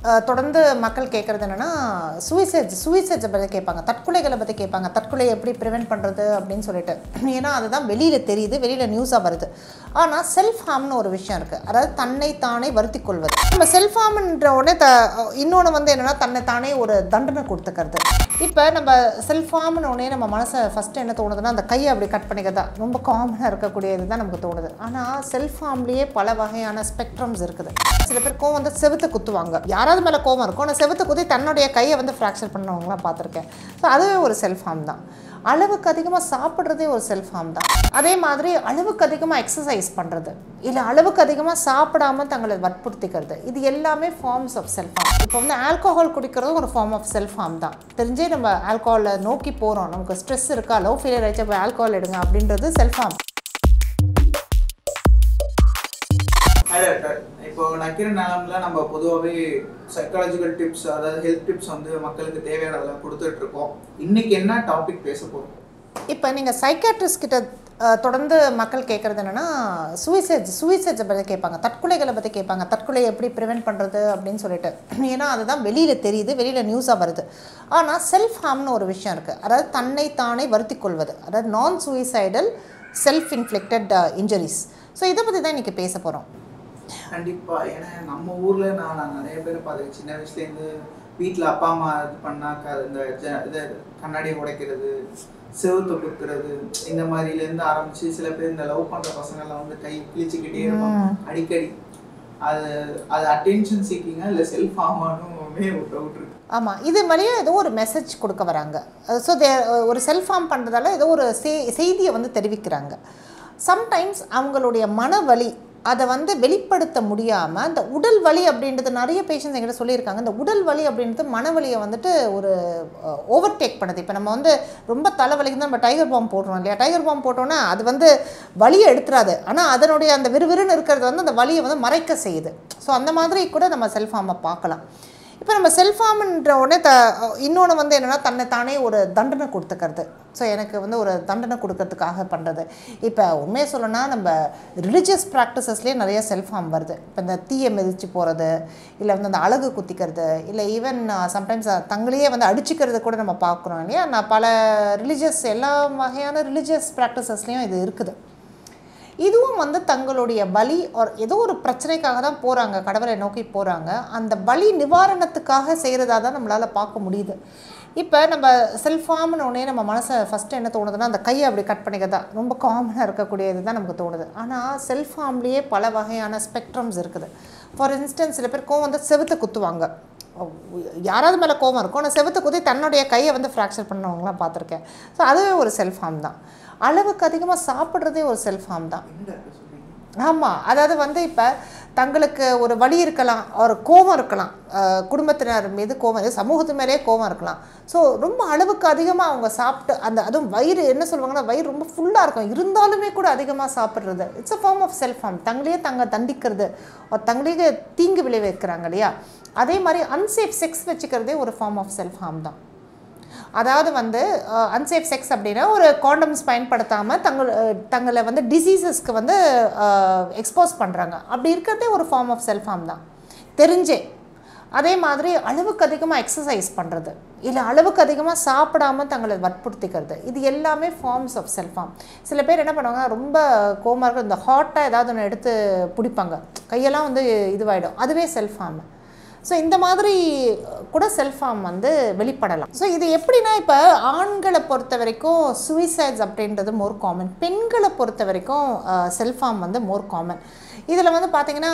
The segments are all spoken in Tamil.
அஹ், தொடர்ந்து மக்கள் கேட்குறது என்னென்னா சூசைட் சூசைட்ஸை பற்றி கேட்பாங்க தற்கொலைகளை பற்றி கேட்பாங்க தற்கொலையை எப்படி ப்ரிவென்ட் பண்ணுறது அப்படின்னு சொல்லிட்டு ஏன்னா அதுதான் வெளியில் தெரியுது வெளியில் நியூஸாக வருது ஆனால் செல்ஃப் ஹார்ம்னு ஒரு விஷயம் இருக்குது அதாவது தன்னை தானே வருத்தி கொள்வது நம்ம செல்ஃப் ஹார்ம்ன்ற உடனே த இன்னொன்று வந்து என்னென்னா தன்னை தானே ஒரு தண்டனை கொடுத்துக்கிறது இப்போ நம்ம செல்ஃப் ஹார்ம்னு உடனே நம்ம மனசை ஃபஸ்ட்டு என்ன தோணுதுன்னா அந்த கையை அப்படி கட் பண்ணிக்கிறதா ரொம்ப காமனாக இருக்கக்கூடியது தான் நமக்கு தோணுது ஆனால் செல்ஃப் ஹார்ம்லேயே பல வகையான ஸ்பெக்ட்ரம்ஸ் இருக்குது சில பேர் கோவம் வந்து செவுத்து குத்துவாங்க யாராவது மேலே கோவம் இருக்கும் ஆனால் செவுத்து குத்தி தன்னுடைய கையை வந்து ஃப்ராக்சர் பண்ணவங்களாம் பார்த்துருக்கேன் ஸோ அதுவே ஒரு செல்ஃப் ஹார்ம் தான் அளவுக்கு அதிகமாக சாப்பிட்றதே ஒரு செல்ஃப் ஹார்ம் தான் அதே மாதிரி அளவுக்கு அதிகமாக எக்ஸசைஸ் பண்ணுறது இல்லை அளவுக்கு அதிகமாக சாப்பிடாம தங்களை வற்புறுத்திக்கிறது இது எல்லாமே ஃபார்ம்ஸ் ஆஃப் செல்ஃப் ஹார்ம் இப்போ வந்து ஆல்கோஹால் குடிக்கிறதும் ஒரு ஃபார்ம் ஆஃப் செல்ஃப் ஹார்ம் தான் தெரிஞ்சே நம்ம ஆல்கோஹாலை நோக்கி போகிறோம் நமக்கு ஸ்ட்ரெஸ் இருக்கா லவ் ஃபெயிலியர் ஆயிடுச்சு போய் ஆல்கோஹால் எடுங்க அப்படின்றது செல்ஃப் ஹார்ம் ஹாய் டாக்டர் இப்போ நக்கிற நிலம்ல நம்ம பொதுவாகவே சைக்காலஜிக்கல் டிப்ஸ் அதாவது ஹெல்த் டிப்ஸ் வந்து மக்களுக்கு தேவையானதெல்லாம் கொடுத்துட்டு இருக்கோம் இன்னைக்கு என்ன டாபிக் பேச போறோம் இப்போ நீங்கள் சைக்காட்ரிஸ்ட் கிட்ட அஹ், தொடர்ந்து மக்கள் கேட்குறது என்னென்னா சூசைட்ஸ் சூசைட்ஸை பற்றி கேட்பாங்க தற்கொலைகளை பற்றி கேட்பாங்க தற்கொலையை எப்படி ப்ரிவென்ட் பண்ணுறது அப்படின்னு சொல்லிட்டு ஏன்னா அதுதான் வெளியில் தெரியுது வெளியில் நியூஸாக வருது ஆனால் செல்ஃப் ஹார்ம்னு ஒரு விஷயம் இருக்குது அதாவது தன்னை தானே வருத்தி கொள்வது அதாவது நான் suicidal self inflicted injuries so இதை பற்றி தான் இன்றைக்கி பேச போகிறோம் கண்டிப்பா ஏன்னா நம்ம ஊர்ல நான் நான் நிறைய பேரை பார்த்துருக்கேன் சின்ன வயசுல இருந்து வீட்ல அப்பா அம்மா இது பண்ணா க- இந்த ஜ- இது கண்ணாடியை உடைக்கிறது செவுத்த குத்துறது இந்த மாதிரில இருந்து ஆரம்பிச்சு சில பேர் இந்த லவ் பண்ற பசங்க எல்லாம் வந்து கை கிழிச்சுக்கிட்டே இருப்பாங்க அடிக்கடி அது அது அட்டென்ஷன் சீக்கிங்கா இல்ல செல்ஃப் ஆமானுமே ஒரு டவுட் இருக்கு ஆமாம் இது வழியா ஏதோ ஒரு மெசேஜ் கொடுக்க வராங்க ஸோ தே ஒரு செல்ஃப் ஃபார்ம் பண்ணுறதால ஏதோ ஒரு செய் செய்தியை வந்து தெரிவிக்கிறாங்க சம்டைம்ஸ் அவங்களுடைய மனவலி அதை வந்து வெளிப்படுத்த முடியாமல் அந்த உடல் வலி அப்படின்றது நிறைய பேஷண்ட்ஸ் என்கிட்ட சொல்லியிருக்காங்க இந்த உடல் வலி அப்படின்றது மனவலியை வந்துட்டு ஒரு ஓவர்டேக் பண்ணுது இப்போ நம்ம வந்து ரொம்ப தலைவலிக்கு தான் நம்ம டைகர் பாம் போடுறோம் இல்லையா டைகர் பாம் போட்டோன்னா அது வந்து வலியை எடுத்துறாது ஆனால் அதனுடைய அந்த விறுவிறுன்னு இருக்கிறது வந்து அந்த வலியை வந்து மறைக்க செய்யுது ஸோ அந்த மாதிரி கூட நம்ம செல்ஃப் ஃபார்மை பார்க்கலாம் இப்போ நம்ம செல்ஃபார்ம்ன்ற உடனே த இன்னொன்று வந்து என்னென்னா தன்னை தானே ஒரு தண்டனை கொடுத்துக்கிறது ஸோ எனக்கு வந்து ஒரு தண்டனை கொடுக்கறதுக்காக பண்ணுறது இப்போ உண்மையை சொல்லணும்னா நம்ம ரிலிஜியஸ் ப்ராக்டிசஸ்லேயே நிறைய செல்ஃப் ஹார்ம் வருது இப்போ இந்த தீயை மிதிச்சு போகிறது இல்லை வந்து அந்த அழகு குத்திக்கிறது இல்லை ஈவன் சம்டைம்ஸ் தங்களையே வந்து அடிச்சுக்கிறது கூட நம்ம பார்க்குறோம் இல்லையா நான் பல ரிலிஜியஸ் எல்லா வகையான ரிலிஜியஸ் ப்ராக்டிசஸ்லேயும் இது இருக்குது இதுவும் வந்து தங்களுடைய பலி ஒரு ஏதோ ஒரு பிரச்சனைக்காக தான் போகிறாங்க கடவுளை நோக்கி போகிறாங்க அந்த பலி நிவாரணத்துக்காக செய்கிறதா தான் நம்மளால் பார்க்க முடியுது இப்போ நம்ம செல்ஃபார்ம்னு உடனே நம்ம மனசை ஃபஸ்ட்டு என்ன தோணுதுன்னா அந்த கையை அப்படி கட் பண்ணிக்கிறதா ரொம்ப காமனாக இருக்கக்கூடியது தான் நமக்கு தோணுது ஆனால் செல்ஃப் ஹார்ம்லேயே பல வகையான ஸ்பெக்ட்ரம்ஸ் இருக்குது ஃபார் இன்ஸ்டன்ஸ் சில பேர் கோவம் வந்து செவுத்த குத்துவாங்க யாராவது மேலே கோவம் இருக்கும் ஆனால் செவுத்து குத்தி தன்னுடைய கையை வந்து ஃப்ராக்சர் பண்ணவங்களாம் பார்த்துருக்கேன் ஸோ அதுவே ஒரு செல்ஃப் ஹார்ம் தான் அளவுக்கு அதிகமாக சாப்பிட்றதே ஒரு செல்ஃப் ஹார்ம் தான் என்ன டாக்டர் சொல்றீங்க ஆமாம் அதாவது வந்து இப்போ தங்களுக்கு ஒரு வழி இருக்கலாம் ஒரு கோபம் இருக்கலாம் அஹ் குடும்பத்தினர் மீது கோபம் இது சமூகத்து மேலேயே கோபம் இருக்கலாம் ஸோ ரொம்ப அளவுக்கு அதிகமாக அவங்க சாப்பிட்டு அந்த அதுவும் வயிறு என்ன சொல்லுவாங்கன்னா வயிறு ரொம்ப ஃபுல்லாக இருக்கும் இருந்தாலுமே கூட அதிகமாக சாப்பிட்றது it's a form of self harm தங்களையே தங்க தண்டிக்கிறது ஒரு தங்களையே தீங்கு விளைவிக்கிறாங்க இல்லையா அதே மாதிரி அன்சேஃப் செக்ஸ் வச்சுக்கிறதே ஒரு ஃபார்ம் ஆஃப் செல்ஃப் ஹார்ம் தான் அதாவது வந்து அன்சேஃப் செக்ஸ் அப்படின்னா ஒரு காண்டம்ஸ் பயன்படுத்தாமல் தங்கள் அஹ், தங்களை வந்து டிசீசஸ்க்கு வந்து எக்ஸ்போஸ் பண்ணுறாங்க அப்படி இருக்கிறதே ஒரு ஃபார்ம் ஆஃப் செல்ஃப் ஹார்ம் தான் தெரிஞ்சே அதே மாதிரி அளவுக்கு அதிகமாக எக்ஸசைஸ் பண்ணுறது இல்லை அளவுக்கு அதிகமாக சாப்பிடாம தங்களை வற்புறுத்திக்கிறது இது எல்லாமே ஃபார்ம்ஸ் ஆஃப் செல்ஃப் ஹார்ம் சில பேர் என்ன பண்ணுவாங்க ரொம்ப கோமா இருக்க இந்த ஹாட்டாக ஏதாவது ஒன்று எடுத்து பிடிப்பாங்க கையெல்லாம் வந்து இதுவாகிடும் அதுவே செல்ஃப் ஹார்ம் ஸோ இந்த மாதிரி கூட செல்ஃப் ஹார்ம் வந்து வெளிப்படலாம் ஸோ இது எப்படின்னா இப்போ ஆண்களை பொறுத்த வரைக்கும் சூசைட்ஸ் அப்படின்றது மோர் காமன் பெண்களை பொறுத்த வரைக்கும் செல்ஃப் ஹார்ம் வந்து மோர் காமன் இதில் வந்து பார்த்திங்கன்னா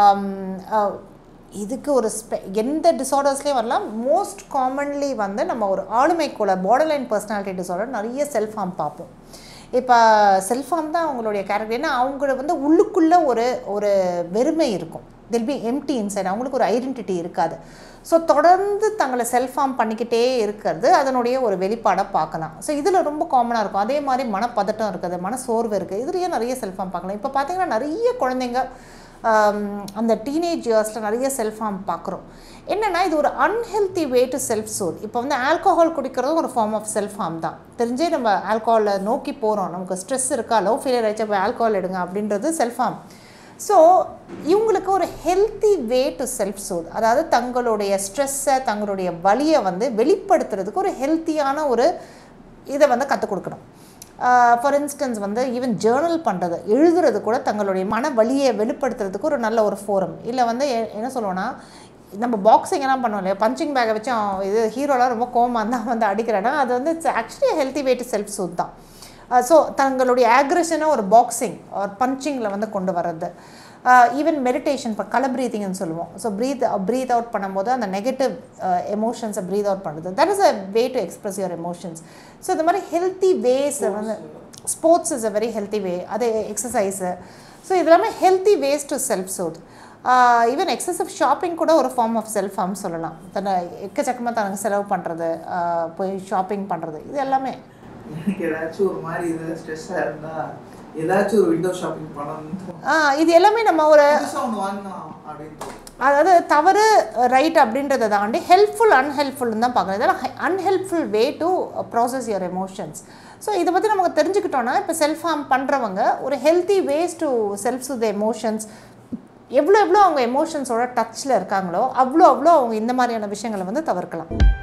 இதுக்கு ஒரு ஸ்பெ எந்த டிசார்டர்ஸ்லேயும் வரலாம் மோஸ்ட் காமன்லி வந்து நம்ம ஒரு ஆளுமை கூட பார்டர்லைன் பர்சனாலிட்டி டிசார்டர் நிறைய செல்ஃப் ஹார்ம் பார்ப்போம் இப்போ செல்ஃப் ஹார்ம் தான் அவங்களுடைய கேரக்டர் ஏன்னா அவங்கள வந்து உள்ளுக்குள்ளே ஒரு ஒரு வெறுமை இருக்கும் தில் பி எம்டி இன்சைட் அவங்களுக்கு ஒரு ஐடென்டிட்டி இருக்காது ஸோ தொடர்ந்து தங்களை செல்ஃப் ஹார்ம் பண்ணிக்கிட்டே இருக்கிறது அதனுடைய ஒரு வெளிப்பாடாக பார்க்கலாம் ஸோ இதில் ரொம்ப காமனாக இருக்கும் அதே மாதிரி மனப்பதட்டம் இருக்குது மன சோர்வு இருக்குது இதுலேயே நிறைய செல்ஃப் ஹார்ம் பார்க்கலாம் இப்போ பார்த்தீங்கன்னா நிறைய குழந்தைங்க ஆம், அந்த டீனேஜ் இயர்ஸில் நிறைய செல்ஃப் ஹார்ம் பார்க்குறோம் என்னென்னா இது ஒரு unhealthy way to self soothe இப்போ வந்து ஆல்கோஹால் குடிக்கிறதும் ஒரு ஃபார்ம் ஆஃப் செல்ஃப் ஹார்ம் தான் தெரிஞ்சே நம்ம ஆல்கோஹாலை நோக்கி போகிறோம் நமக்கு ஸ்ட்ரெஸ் இருக்கா லவ் ஃபெயிலியர் ஆயிடுச்சு போய் ஆல்கோஹால் எடுங்க அப்படின்றது செல்ஃப் ஹார்ம் ஸோ இவங்களுக்கு ஒரு healthy way to self soothe அதாவது தங்களுடைய ஸ்ட்ரெஸ்ஸை தங்களுடைய வலியை வந்து வெளிப்படுத்துறதுக்கு ஒரு ஹெல்த்தியான ஒரு இதை வந்து கற்றுக் கொடுக்கணும் ஃபார் இன்ஸ்டன்ஸ் வந்து ஈவன் ஜேர்னல் பண்ணுறது எழுதுறது கூட தங்களுடைய மன வலியை வெளிப்படுத்துறதுக்கு ஒரு நல்ல ஒரு ஃபோரம் இல்லை வந்து எ- என்ன சொல்லுவோன்னா நம்ம பாக்ஸிங் எல்லாம் பண்ணுவோம் இல்லையா பஞ்சிங் பேக்கை வச்சு அவன் இது ஹீரோலாம் ரொம்ப கோவமாக இருந்தால் வந்து அடிக்கிறேன்னா அது வந்து it's actually healthy way to self soothe தான் ஸோ தங்களுடைய ஆக்ரெஷனை ஒரு பாக்ஸிங் ஒரு பஞ்சிங்கில் வந்து கொண்டு வர்றது ஈவன் மெடிடேஷன் இப்போ கலர் ப்ரீத்திங்னு சொல்லுவோம் ஸோ ப்ரீத் ப்ரீத் அவுட் பண்ணும்போது அந்த நெகட்டிவ் எமோஷன்ஸை ப்ரீத் அவுட் பண்ணுறது that is a way to express your emotions so இந்த மாதிரி ஹெல்த்தி வேஸ் வந்து sports is a very healthy way அது எக்ஸசைஸு ஸோ இது எல்லாமே healthy ways to self soothe even excessive shopping கூட ஒரு ஃபார்ம் ஆஃப் செல்ஃப் ஹார்ம் சொல்லலாம் தன்னை எக்கச்சக்கமாக தனக்கு செலவு பண்ணுறது போய் ஷாப்பிங் பண்ணுறது இது எல்லாமே எனக்கு ஏதாச்சும் ஒரு மாதிரி இது ஸ்ட்ரெஸ்ஸாக இருந்தா ஏதாச்சும் ஒரு விண்டோ ஷாப்பிங் பண்ணணும் ஆ, இது எல்லாமே நம்ம ஒரு புதுசாக ஒன்று வாங்கலாம் அப்படின்னு தோணும். அதாவது தவறு ரைட் அப்படின்றத தாண்டி ஹெல்ப்ஃபுல் அன்ஹெல்ப்ஃபுல்னு தான் பார்க்குறது இதெல்லாம் unhelpful way to process your emotions so இதை பற்றி நமக்கு தெரிஞ்சுக்கிட்டோன்னா இப்போ செல்ஃப் ஹார்ம் பண்ணுறவங்க ஒரு healthy ways to self to the emotions எவ்வளோ எவ்வளோ அவங்க எமோஷன்ஸோட டச்சில் இருக்காங்களோ அவ்வளோ அவ்வளோ அவங்க இந்த மாதிரியான விஷயங்களை வந்து தவிர்க்கலாம்